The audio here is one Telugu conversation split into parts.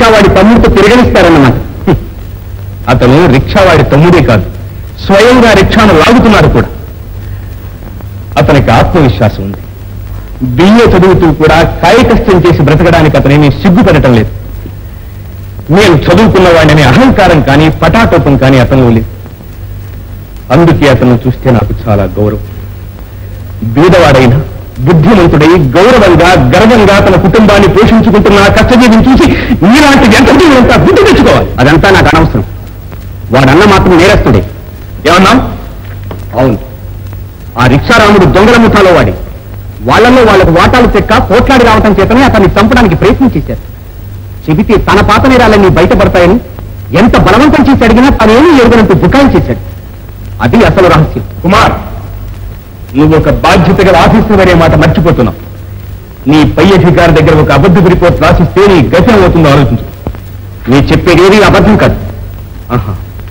రిక్షావాడి తమ్ముడితో తిరగనిస్తారన్నమాట హ్మ్. అతను రిక్షావాడి తమ్ముడే కాదు స్వయంగా రిక్షాను లాగుతున్నారు కూడా అతనికి ఆత్మవిశ్వాసం ఉంది బిఏ చదువుతూ కూడా కాయకష్టం చేసి బ్రతకడానికి అతనేమీ సిగ్గుపడటం లేదు నేను చదువుకున్నవాడిని అహంకారం కానీ పటాటోపం కానీ అతను లేదు అందుకే అతను చూస్తే నాకు చాలా గౌరవం బీదవాడైన బుద్ధిమంతుడై గౌరవంగా గర్వంగా తన కుటుంబాన్ని పోషించుకుంటున్న ఆ కష్టజీవిని చూసి నీలాంటి ఎంత జీవులంతా గుర్తు తెచ్చుకోవాలి అదంతా నాకు అనవసరం వాడన్న మాత్రం నేరస్తుడే ఏమన్నా అవును ఆ రిక్షారాముడు దొంగల ముఠాలో వాడి వాళ్ళలో వాళ్ళకు వాటాలు చెక్క పోట్లాడి రావటం చేతనే అతన్ని చంపడానికి ప్రయత్నం చేశారు చెబితే తన పాత నేరాలన్నీ బయటపడతాయని ఎంత బలవంతం చేసి అడిగినా తనేమీ ఎరుగనంటూ బుకాయి చేశాడు అది అసలు రహస్యం కుమార్ నువ్వు ఒక బాధ్యత గల ఆఫీసర్ అనే మాట మర్చిపోతున్నావు నీ పై అధికారి దగ్గర ఒక అబద్ధపు రిపోర్ట్ రాసిస్తే నీ గతి అవుతుందో ఆలోచించు నీ చెప్పేదేది అబద్ధం కాదు ఆహా.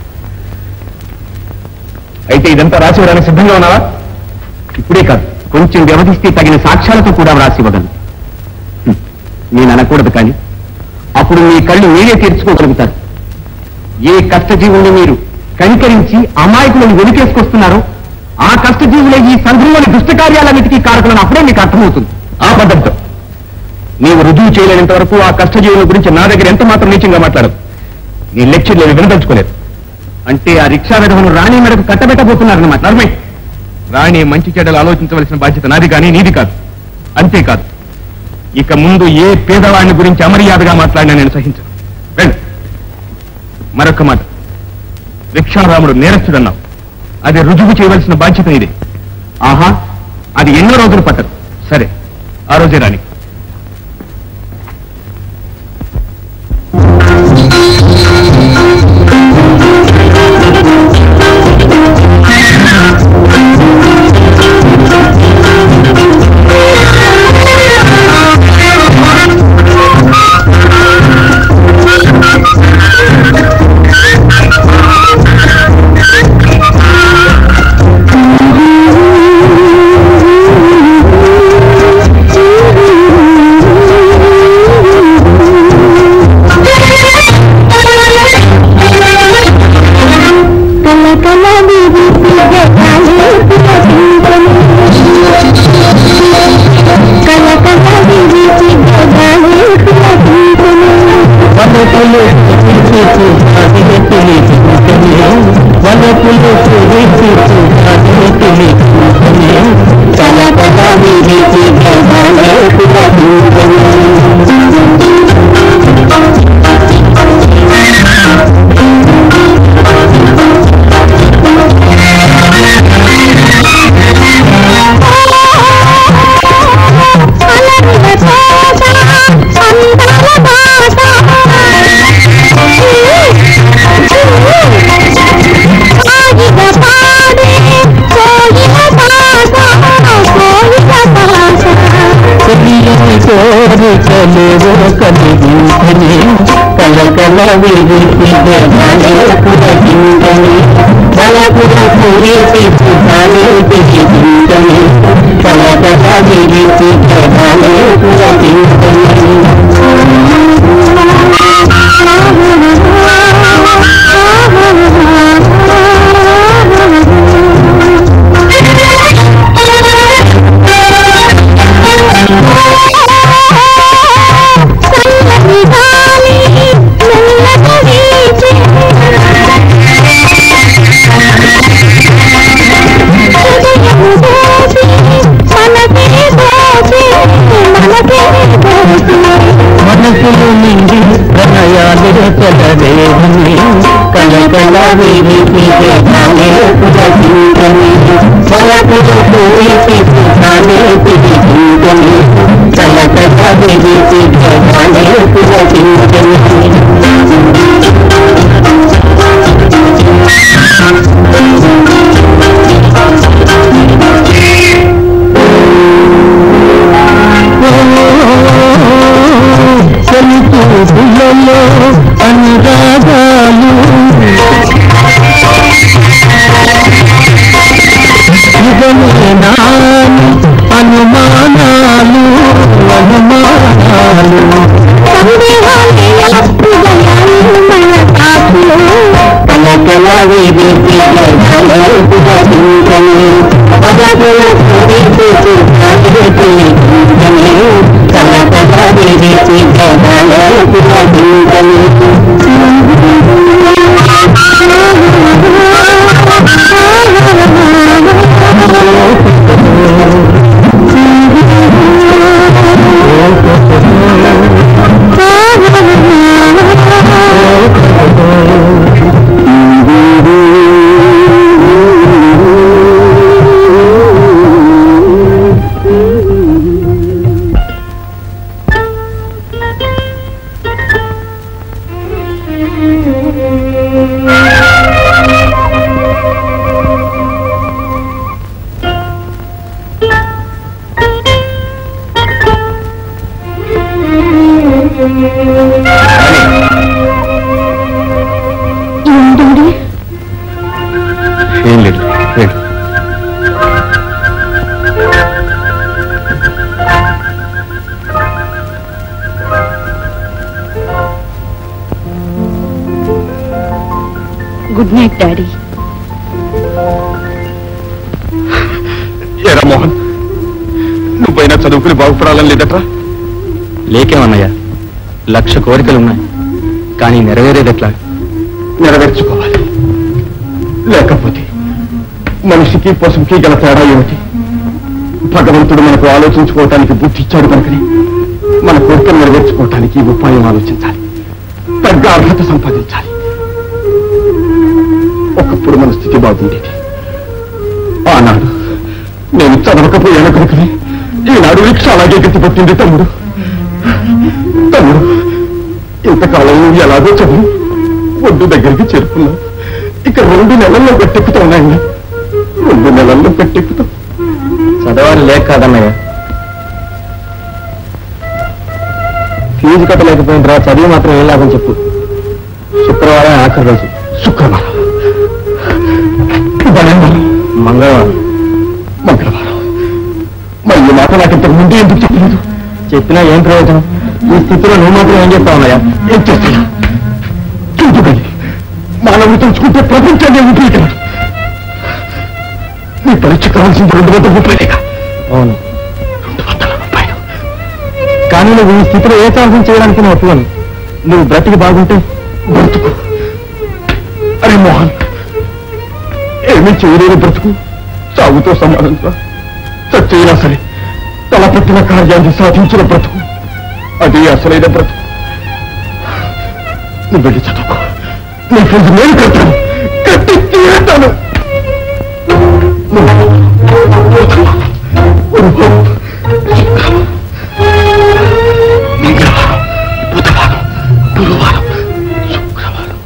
అయితే ఇదంతా రాసి ఇవ్వడానికి సిద్ధంగా ఉన్నావా ఇప్పుడే కాదు కొంచెం వ్యవధిస్తే తగిన సాక్ష్యాలతో కూడా రాసి ఇవ్వగలను హ్మ్. నేను అనకూడదు కానీ అప్పుడు మీ కళ్ళు మీరే తీర్చుకోగలుగుతారు ఏ కష్టజీవుల్ని మీరు కనికరించి అమాయకులను వెనుకేసుకొస్తున్నారో ఆ కష్టజీవులే ఈ సంఘంలోని దుష్టకార్యాలన్నిటికీ కారకులను అప్పుడే మీకు అర్థమవుతుంది ఆ పద్ధతితో నీవు రుజువు చేయలేనంత వరకు ఆ కష్టజీవుల గురించి నా దగ్గర ఎంత మాత్రం నీచంగా మాట్లాడదు నీ లెక్చర్లు అవి వినదలుచుకోలేదు అంటే ఆ రిక్షా విధవను రాణి మేరకు కట్టబెట్టబోతున్నారన్నమాట నర్మే రాణి మంచి చెడ్డలు ఆలోచించవలసిన బాధ్యత నాది కానీ నీది కాదు అంతేకాదు ఇక ముందు ఏ పేదవాడిని గురించి అమర్యాదగా మాట్లాడినా నేను సహించను వెళ్ళు మరొక మాట రిక్షారాముడు నేరస్తుడన్నావు అది రుజువు చేయవలసిన బాధ్యత ఇదే ఆహా అది ఎన్నో రోజులు పట్టదు సరే ఆ రోజే రాని కల కల విధి గాలి పులకించను కల కల విధి గాలి పులకించను వనపులు పిలిచి అదిని పిలిచి వనపులు పిలిచి అదిని పిలిచి కల కల విధి గాలి అలరిన తోట అందాల బాట ఆగిన పాడే కోయిల పాట కోయిల పాట తెలియని కోరికలు కలిగించని కలకల విరిచి పురగించని బలపుర పురిచి పురగించని కలకల విరిచి పురగించని చల్లని గాలి మెల్లగా వీచే హృదయము దోచి మనకే దోచి మనకే దోచి మనసులు నిండి ప్రణయాలు చలవేదని కలకల విరిచి పురగించని బలపుర పురిచి పురగించని కలకల విరిచి పురగించని చెలుతులలో అనురాగాలు ఇవనే నాని అనుమానాలు అనుమానాలు సందేహాలే ఏంటండి ఏం లేదు లేదు గుడ్ నైట్ డాడీ ఏరా మోహన్ నువ్వైనా చదువుకుని బాగుపడాలని లేదట్రా లేకేమన్నయ్యా లక్ష కోరికలున్నాయి కానీ నెరవేరేదెట్లా నెరవేర్చుకోవాలి లేకపోతే మనిషికి పశువుకి గల తేడా ఏమిటి భగవంతుడు మనకు ఆలోచించుకోవటానికి బుద్ధి ఇచ్చాడు కనుకని మన కోరికలు నెరవేర్చుకోవటానికి ఉపాయం ఆలోచించాలి తగ్గ అర్హత సంపాదించాలి ఒకప్పుడు మన స్థితి బాగుండేది ఆనాడు నేను చదవకపోయాను కనుకని ఈనాడు రిక్ష అలాగే గట్టి పట్టింది తమ్ముడు తమ్ముడు ఇంతకాలం నువ్వు ఎలాగో చదివి ఒడ్డు దగ్గరికి చేరుకున్నావు ఇక రెండు నెలల్లో గట్టెక్కుతావు నాయన రెండు నెలల్లో గట్టెక్కుతావు చదవాలి లేక కాదన్నయ్య ఫీజు కట్టలేకపోయిన తర్వాత చదివి మాత్రం ఏం లాభం చెప్పు శుక్రవారం ఆఖరి రోజు శుక్రవారం బుధవారం, మంగళవారం మంగళవారం మరి ఈ మాట నాకు ఇంతకు ముందే ఎందుకు చెప్పలేదు చెప్పినా ఏం ప్రయోజనం ఈ స్థితిలో నువ్వు మాత్రం ఏం చెప్తావు అన్నయ్య ఏం చేస్తాను చూపుగలి మానవుడు తలుచుకుంటే ప్రపంచాన్ని ఉపయోగపడదు నీ పరీక్ష కావాల్సింది రెండు వందల రూపాయలేగా అవును రెండు వందల రూపాయలు కానీ నువ్వు ఈ స్థితిలో ఏ సాహసం చేయడానికి నేను ఒప్పుకోను నువ్వు బ్రతికి బాగుంటే బ్రతుకు అరే మోహన్ ఏమీ చేయలేని బ్రతుకు సాగుతో సమానంగా చచ్చైనా సరే తలపెట్టిన కార్యాన్ని సాధించిన బ్రతుకు అది అసలైన బ్రతుకు నువ్వు వెళ్ళి చదువుకో నీ ఫీజు నేను కట్టాను కట్టి తీరుతాను మంగళవారం బుధవారం గురువారం శుక్రవారం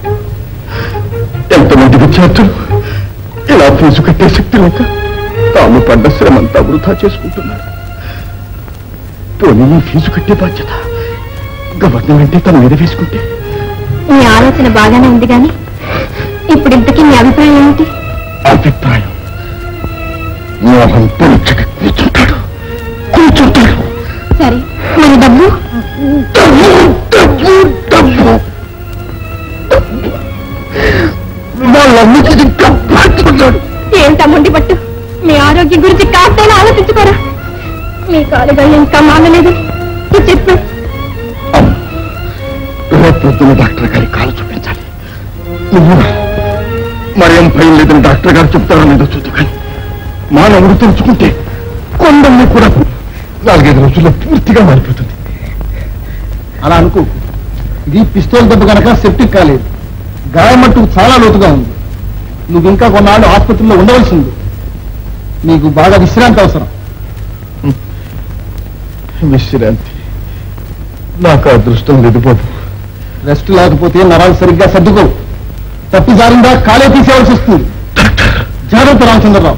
ఎంతమంది విద్యార్థులు ఇలా ఫీజు కట్టే శక్తి లేక తాము పడ్డ శ్రమంతా వృధా చేసుకుంటున్నారు పోనీ ఈ ఫీజు కట్టే బాధ్యత గవర్నమెంటే తన మీద వేసుకుంటే మీ ఆలోచన బాగానే ఉంది కానీ ఇప్పుడు ఇంతకీ మీ అభిప్రాయం ఏమిటి అభిప్రాయం మోహన్ పరీక్షకి కూర్చుంటాడు కూర్చుంటాడు సరే మరి డబ్బు డబ్బు డబ్బు డబ్బు వాళ్ళన్నిటికీ ఇంకా బాధ్యపడ్డాడు ఏంటా మొండి పట్టు మీ ఆరోగ్యం గురించి కాస్తైనా ఆలోచించుకోరా మీ కాలుగా ఇంకా మానలేదు చెప్పు అవును రేపు పొద్దున డాక్టర్ గారి కాలు చూపించాలి నువ్వు మరేం భయం లేదని డాక్టర్ గారు చెప్తారో లేదో చూద్దు కానీ మానవుడు తెలుసుకుంటే కొండల్ని కూడా నాలుగైదు రోజుల్లో పూర్తిగా మారిపోతుంది అలా అనుకో ఇది పిస్తోల్ దెబ్బ కనుక సెప్టిక్ కాలేదు గాయం మట్టుకు చాలా లోతుగా ఉంది నువ్వు ఇంకా కొన్నాళ్ళు ఆసుపత్రిలో ఉండవలసింది నీకు బాగా విశ్రాంతి అవసరం విశ్రాంతి నాకు అదృష్టం లేదు బాబు రెస్ట్ లేకపోతే నరాలు సరిగ్గా సర్దుకోవు తప్పి జారిందా కాలే తీసేవలసి వస్తుంది జాగ్రత్త రామచంద్రరావు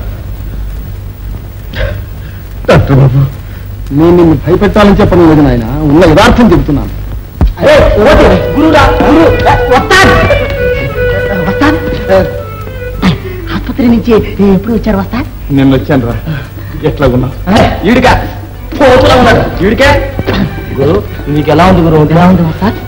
డాక్టర్ బాబు నేను నిన్ను భయపెట్టాలని చెప్పడం లేదు నాయన ఉన్న యథార్థం చెబుతున్నాను ఆసుపత్రి నుంచి ఎప్పుడు వచ్చారు వస్తా నిన్న వచ్చాను రా ఎట్లా ఉన్నా ఈడికా పోతులా ఉన్నాడు ఈడికే గురు నీకు ఎలా ఉంది గురు ఎలా ఉంది వస్తా